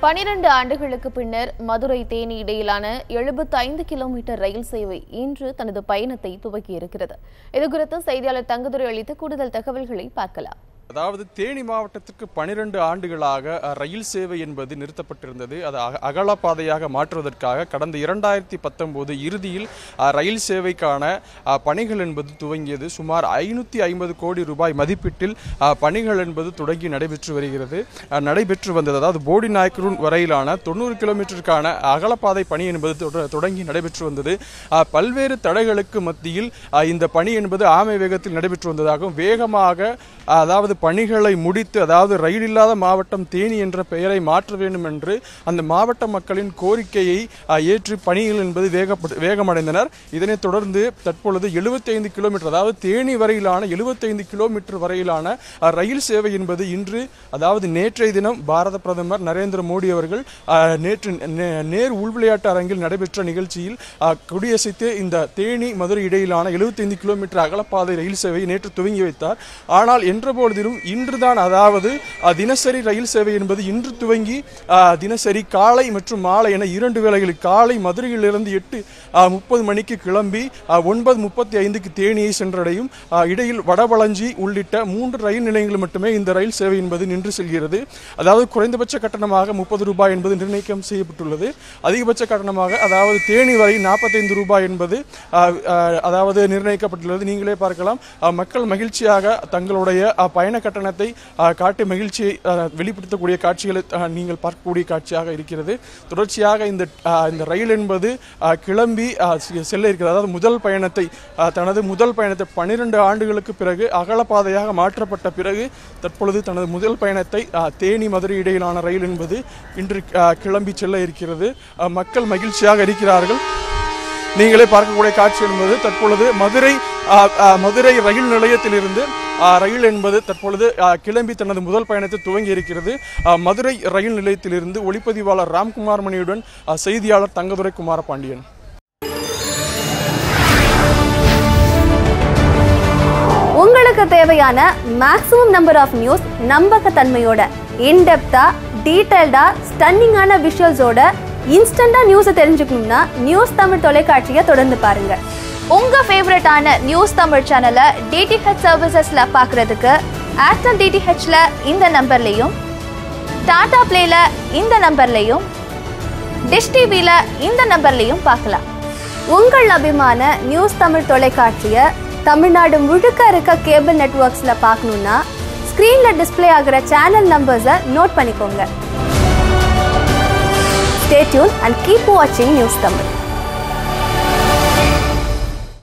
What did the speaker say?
பனிரெண்டு ஆண்டுகளுக்கு பின்னர் மதுரை தேனி இடையிலான 75 கிலோமீட்டர் ரயில் சேவை இன்று தனது பயணத்தை துவக்கியிருக்கிறது இதுகுறித்து செய்தியாளர் தங்கதுரை அளித்த கூடுதல் தகவல்களை பார்க்கலாம் அதாவது தேனி மாவட்டத்திற்கு பனிரெண்டு ஆண்டுகளாக அஹ், ரயில் சேவை என்பது நிறுத்தப்பட்டிருந்தது அது அக- அகல பாதையாக மாற்றுவதற்காக கடந்த இரண்டாயிரத்தி பத்தொன்பது இறுதியில் அஹ், ரயில் சேவைக்கான அஹ், பணிகள் என்பது துவங்கியது சுமார் ஐநூற்றி ஐம்பது கோடி ரூபாய் மதிப்பீட்டில் அஹ், பணிகள் என்பது தொடங்கி நடைபெற்று வருகிறது அஹ், நடைபெற்று வந்தது அதாவது போடி நாயக்கரூன் வரையிலான தொண்ணூறு கிலோமீட்டருக்கான அகலப்பாதை பணி என்பது தொட- தொடங்கி நடைபெற்று வந்தது அஹ், பல்வேறு தடைகளுக்கு மத்தியில் அஹ், இந்த பணி என்பது ஆமை வேகத்தில் நடைபெற்று வந்ததாகவும் வேகமாக அஹ், அதாவது பணிகளை முடித்து அதாவது ரயில் இல்லாத மாவட்டம் தேனி என்ற பெயரை மாற்ற வேண்டும் என்று அந்த மாவட்ட மக்களின் கோரிக்கையை அஹ், ஏற்று பணிகள் என்பது வேகப்பட்டு வேகமடைந்தனர் இதனைத் தொடர்ந்து தற்பொழுது 75 கிலோமீட்டர் அதாவது தேனி வரையிலான 75 கிலோமீட்டர் வரையிலான அஹ், ரயில் சேவை என்பது இன்று அதாவது நேற்றைய தினம் பாரத பிரதமர் நரேந்திர மோடி அவர்கள் அஹ், நேற்று நே- நேர் உள்விளையாட்டு அரங்கில் நடைபெற்ற நிகழ்ச்சியில் அஹ், கொடியசைத்து இந்த தேனி மதுரை இடையிலான 75 கிலோமீட்டர் அகலப்பாதை ரயில் சேவையை நேற்று துவங்கி வைத்தார் ஆனால் என்ற பொழுதிலும் இன்றுதான் அதாவது அஹ், தினசரி ரயில் சேவை என்பது இன்று துவங்கி அஹ், தினசரி காலை மற்றும் மாலை என இரண்டு வேளைகளில் காலை மதுரையிலிருந்து எட்டு அஹ், முப்பது மணிக்கு கிளம்பி அஹ், ஒன்பது முப்பத்தி ஐந்துக்கு தேனியை சென்றடையும் அஹ், இடையில் வடபழஞ்சி உள்ளிட்ட மூன்று ரயில் நிலையங்கள் மட்டுமே இந்த ரயில் சேவை என்பது நின்று செல்கிறது அதாவது குறைந்தபட்ச கட்டணமாக முப்பது ரூபாய் என்பது நிர்ணயிக்கம் செய்யப்பட்டுள்ளது அதிகபட்ச கட்டணமாக அதாவது தேனி வரை நாற்பத்தைந்து ரூபாய் என்பது அஹ், அஹ், அதாவது நிர்ணயிக்கப்பட்டுள்ளது நீங்களே பார்க்கலாம் அஹ், மக்கள் மகிழ்ச்சியாக தங்களுடைய அஹ், பயண கட்டணத்தை அஹ், காட்டி மகிழ்ச்சியை அஹ், வெளிப்படுத்தக்கூடிய காட்சிகளை அஹ், நீங்கள் பார்க்கக்கூடிய காட்சியாக இருக்கிறது தொடர்ச்சியாக இந்த அஹ், இந்த ரயில் என்பது அஹ், கிளம்பி அஹ், செ- செல்ல இருக்கிறது அதாவது முதல் பயணத்தை அஹ், தனது முதல் பயணத்தை பன்னிரண்டு ஆண்டுகளுக்கு பிறகு அகலப்பாதையாக மாற்றப்பட்ட பிறகு தற்பொழுது தனது முதல் பயணத்தை அஹ், தேனி மதுரை இடையிலான ரயில் என்பது இன்று அஹ், கிளம்பி செல்ல இருக்கிறது அஹ், மக்கள் மகிழ்ச்சியாக இருக்கிறார்கள் நீங்களே பார்க்கக்கூடிய காட்சி என்பது தற்பொழுது மதுரை ஆ, ஆ, மதுரை ரயில் நிலையத்திலிருந்து ஆ, ரயில் என்பது தற்பொழுது ஆ, கிளம்பி தனது முதல் பயணத்தை துவங்கி இருக்கிறது ஆ, மதுரை ரயில் நிலையத்திலிருந்து ஒளிப்பதிவாளர் ராம்குமார் மணியுடன் ஆ, செய்தியாளர் தங்கதுரை குமாரபாண்டியன் உங்களுக்கு தேவையான மேக்ஸிமம் நம்பர் ஆஃப் நியூஸ் நம்பகத்தன்மையோட இன்டெப்தா டீடைல்டா ஸ்டன்னிங்கான விஷுவல்ஸோட இன்ஸ்டண்டா நியூஸை தெரிஞ்சுக்கணும்னா நியூஸ் தமிழ் தொலைக்காட்சியை தொடர்ந்து பாருங்க உங்க ஃபேவரட்டான நியூஸ் தமிழ் சேனலை டிடிஹெச் சர்வீசஸ்ல பார்க்கறதுக்கு ஏர்டெல் டிடிஹெச்ல இந்த நம்பர்லையும் டாடா பிளேல இந்த நம்பர்லையும் டிஷ் டிவில இந்த நம்பர்லையும் பார்க்கலாம் உங்கள் அபிமான நியூஸ் தமிழ் தொலைக்காட்சியை தமிழ்நாடு முழுக்க இருக்க கேபிள் நெட்வொர்க்ஸில் பார்க்கணுன்னா ஸ்க்ரீனில் டிஸ்ப்ளே ஆகிற சேனல் நம்பர்ஸை நோட் பண்ணிக்கோங்க ஸ்டே டியூன் அண்ட் கீப் வாட்சிங் நியூஸ் தமிழ்